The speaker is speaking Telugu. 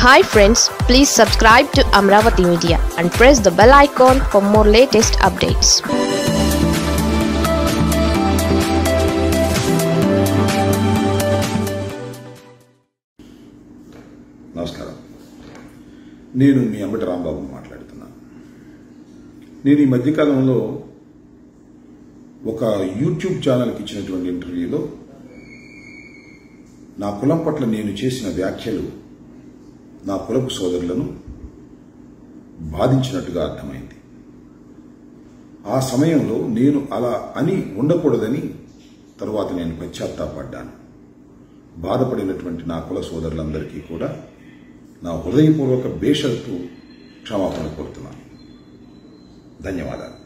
hi friends please subscribe to Amaravati media and press the bell icon for more latest updates నమస్కారం నేను మీ అంబటి రాంబాబు మాట్లాడుతున్నాను నేను ఈ మధ్యకాలంలో ఒక యూట్యూబ్ ఛానల్కి ఇచ్చినటువంటి ఇంటర్వ్యూలో నా కులం పట్ల నేను చేసిన వ్యాఖ్యలు నా కులపు సోదరులను బాధించినట్టుగా అర్థమైంది ఆ సమయంలో నేను అలా అని ఉండకూడదని తరువాత నేను పశ్చాత్తాపడ్డాను బాధపడినటువంటి నా కుల సోదరులందరికీ కూడా నా హృదయపూర్వక బేషరతు క్షమాపణ కోరుతున్నాను ధన్యవాదాలు